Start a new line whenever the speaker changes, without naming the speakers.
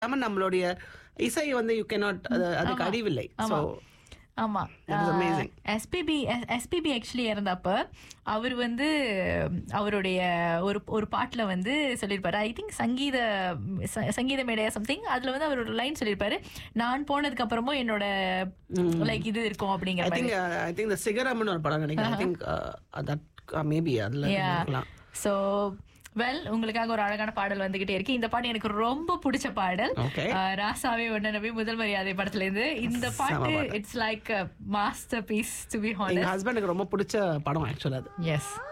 இல்லாம நம்மளுடைய இசை வந்து யூ கேனாட் அதுக்கு அழிவில்லை ஸோ
ஆமா
That is amazing.
SPB SPB actually இறந்தப்ப அவர் வந்து அவருடைய ஒரு ஒரு பாட்டுல வந்து சொல்லியிருப்பாரு ஐ திங்க் சங்கீத ச- சங்கீத மேடையா சம்திங் அதுல வந்து அவர் ஒரு லைன் சொல்லியிருப்பாரு நான் போனதுக்கு அப்புறமும் என்னோட லைக் இது இருக்கும் அப்படிங்கிற
ஐ
மாதிரி
திங்க் ஐ திங்க் இந்த சிகரம்னு ஒரு படம் நினைக்கிறேன் ஐ திங்க் தட் மேபி அதுல இருக்கலாம்
ஸோ வெல் உங்களுக்காக ஒரு அழகான பாடல் வந்துகிட்டே இருக்கு இந்த பாட்டு எனக்கு ரொம்ப பிடிச்ச பாடல்
Okay.
அஹ், ராசாவே ஒன்ன நபி முதல் மரியாதை படத்துல இருந்து இந்த பாட்டு it's like masterpiece to be
எங்க
ஹானஸ்ட்
ஹஸ்பண்டுக்கு ரொம்ப பிடிச்ச படம் ஆக்சுவலா அது
எஸ்